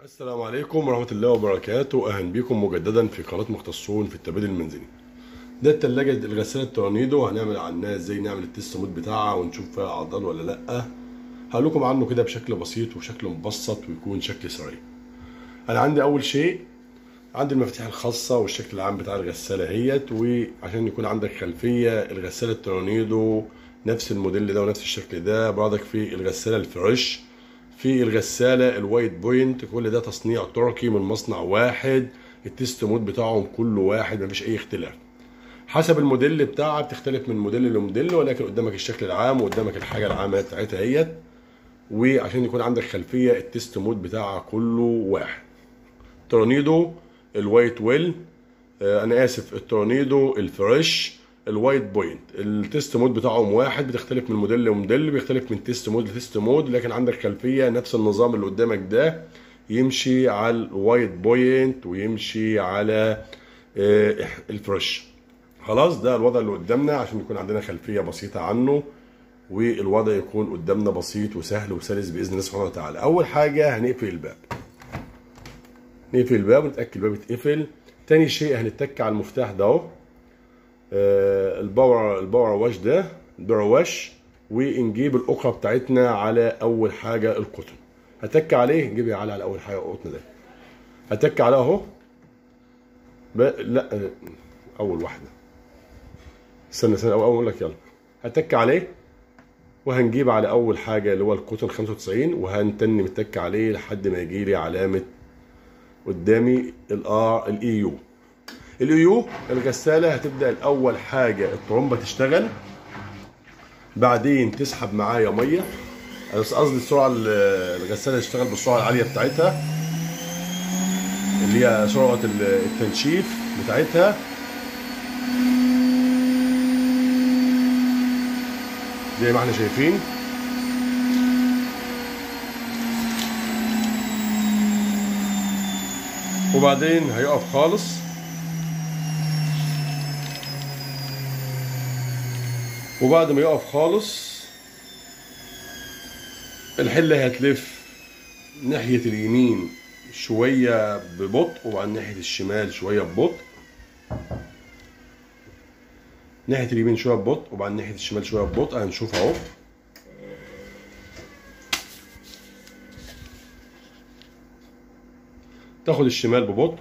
السلام عليكم ورحمة الله وبركاته أهلا بكم مجددا في قناة مختصون في التبادل المنزلي ده التلاجة الغسالة التورنيدو هنعمل عنها ازاي نعمل التست مود بتاعها ونشوف فيها أعضال ولا لأ هقول لكم عنه كده بشكل بسيط وبشكل مبسط ويكون شكل سريع أنا عندي أول شيء عندي المفاتيح الخاصة والشكل العام بتاع الغسالة هيت وعشان يكون عندك خلفية الغسالة التورنيدو نفس الموديل ده ونفس الشكل ده برضك في الغسالة الفريش في الغسالة الوايت بوينت كل ده تصنيع تركي من مصنع واحد التست مود بتاعهم كله واحد مفيش أي اختلاف حسب الموديل بتاعها بتختلف من موديل لموديل ولكن قدامك الشكل العام وقدامك الحاجة العامة بتاعتها هيت وعشان يكون عندك خلفية التست مود بتاعها كله واحد تورنيدو الوايت ويل آه انا اسف التورنيدو الفريش الوايت بوينت التست مود بتاعهم واحد بتختلف من موديل لموديل بيختلف من تيست مود لتيست مود لكن عندك خلفيه نفس النظام اللي قدامك ده يمشي على الوايت بوينت ويمشي على آه الفريش خلاص ده الوضع اللي قدامنا عشان يكون عندنا خلفيه بسيطه عنه والوضع يكون قدامنا بسيط وسهل وسلس باذن الله سبحانه وتعالى اول حاجه هنقفل الباب نقفل الباب ونتاكد الباب اتقفل تاني شيء هنتك على المفتاح ده اهو آه الباور الباور واش ده الباور واش ونجيب الاخرى بتاعتنا على اول حاجه القطن هتك عليه نجيبها على على اول حاجه القطن ده هتك عليه اهو لا اول واحده استنى استنى اول اقول لك يلا هتك عليه وهنجيب على اول حاجه اللي هو القطن 95 وهنتني متك عليه لحد ما يجي لي علامه قدامي الار الاي يو الاي يو الغساله هتبدا الاول حاجه الطرمبه تشتغل بعدين تسحب معايا ميه بس قصدي السرعه الغساله تشتغل بالسرعه العاليه بتاعتها اللي هي سرعه التنشيف بتاعتها زي ما احنا شايفين وبعدين هيقف خالص وبعد ما يقف خالص الحلة هتلف ناحية اليمين شوية ببطء وبعد ناحية الشمال شوية ببطء ناحية اليمين شوية ببطء وبعد ناحية الشمال شوية ببطء هنشوف اهو تاخد الشمال ببطء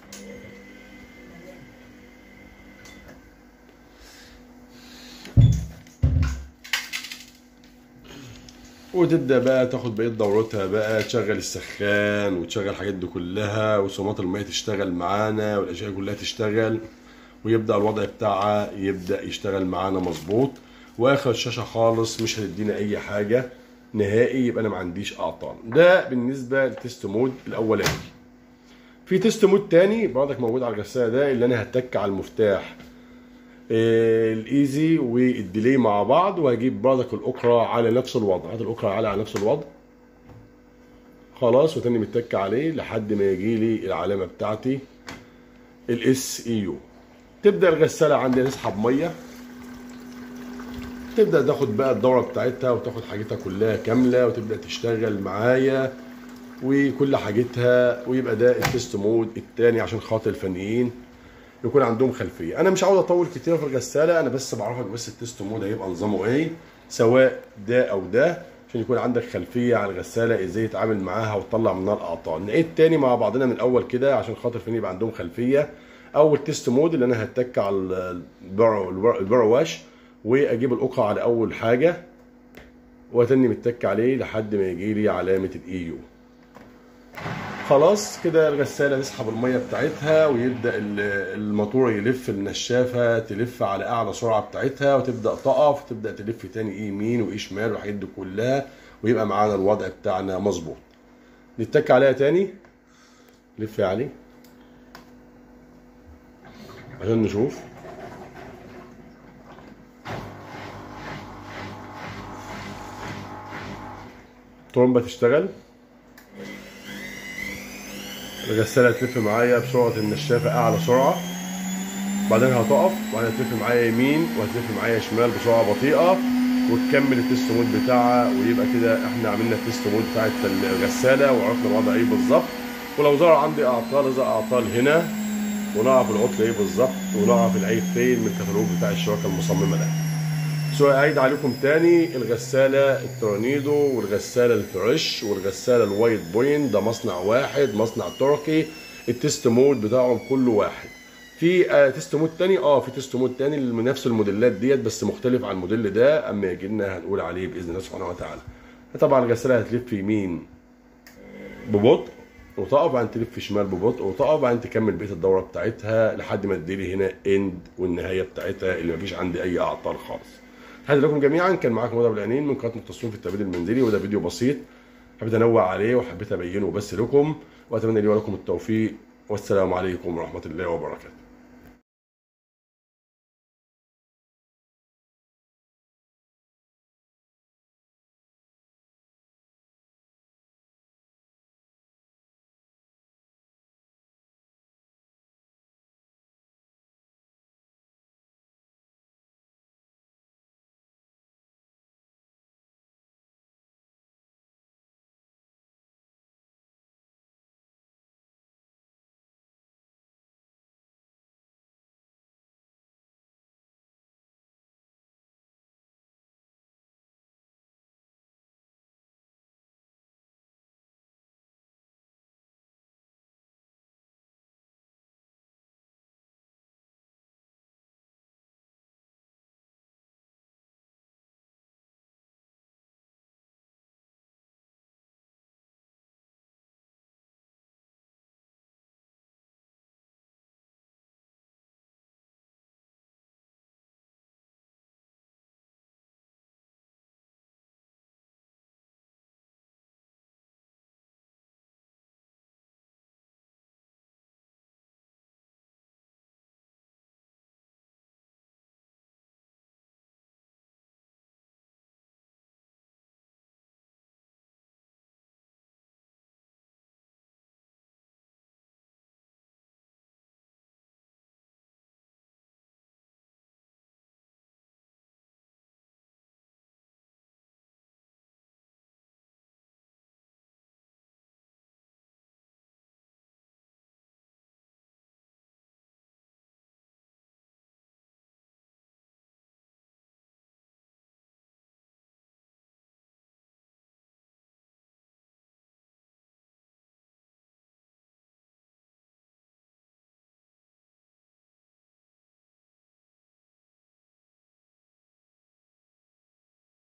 وتبدا بقى تاخد بقيه دورتها بقى تشغل السخان وتشغل الحاجات دي كلها وصمات الميه تشتغل معانا والاشياء كلها تشتغل ويبدا الوضع بتاعها يبدا يشتغل معانا مظبوط واخر الشاشه خالص مش هتدينا اي حاجه نهائي يبقى انا ما عنديش اعطال ده بالنسبه للتست مود الاولاني في تيست مود تاني برضك موجود على الغساله ده اللي انا هتك على المفتاح آه الايزي والديلي مع بعض وهجيب برضك الاخرى على نفس الوضع هات الاخرى على على نفس الوضع خلاص وتاني متك عليه لحد ما يجي لي العلامه بتاعتي الاس اي يو تبدا الغساله عندي تسحب ميه تبدا تاخد بقى الدوره بتاعتها وتاخد حاجتها كلها كامله وتبدا تشتغل معايا وكل حاجتها ويبقى ده التست مود الثاني عشان خاطر الفنيين يكون عندهم خلفيه انا مش عاوز اطول كتير في الغساله انا بس بعرفك بس التست مود هيبقى نظامه ايه سواء ده او ده عشان يكون عندك خلفيه على الغساله ازاي تتعامل معاها وتطلع منها الاعطال نعيد تاني مع بعضنا من الاول كده عشان خاطر الفنيين يبقى عندهم خلفيه اول تيست مود اللي انا هتك على البرو واش واجيب الاقرع على اول حاجه واتني متك عليه لحد ما يجي لي علامه الاي يو خلاص كده الغساله تسحب الميه بتاعتها ويبدا الموتور يلف النشافه تلف على اعلى سرعه بتاعتها وتبدا تقف وتبدا تلف تاني ايه يمين وايه شمال والحاجات دي كلها ويبقى معانا الوضع بتاعنا مظبوط نتك عليها تاني لف يا علي عشان نشوف الطرمبه تشتغل الغسالة تلف معايا بسرعة النشافة أعلى سرعة بعدين هتقف وبعدين هتلف معايا يمين وهتلف معايا شمال بسرعة بطيئة وتكمل التست مود بتاعها ويبقى كده احنا عملنا التست مود بتاعت الغسالة وعرفنا الوضع ايه بالظبط ولو ظهر عندي اعطال اذا اعطال هنا ونعرف العطل ايه بالظبط ونعرف العيب فين من الكتالوج بتاع الشبكه المصممه ده سؤال اعيد عليكم تاني الغساله التورنيدو والغساله الفريش والغساله الوايت بوينت ده مصنع واحد مصنع تركي التست مود بتاعهم كله واحد في آه تيست مود تاني اه في تيست مود تاني من نفس الموديلات ديت بس مختلف عن الموديل ده اما يجي لنا هنقول عليه باذن الله سبحانه وتعالى طبعا الغساله هتلف يمين ببطء وتقف بعدين تلف شمال ببطء وتقف بعدين تكمل بقيه الدوره بتاعتها لحد ما تديلي هنا اند والنهايه بتاعتها اللي مفيش عندي اي اعطال خالص. تحياتي لكم جميعا كان معاكم رضا بالعينين من قناه مختصون في التبريد المنزلي وده فيديو بسيط حبيت انوع عليه وحبيت ابينه بس لكم واتمنى لي ولكم التوفيق والسلام عليكم ورحمه الله وبركاته.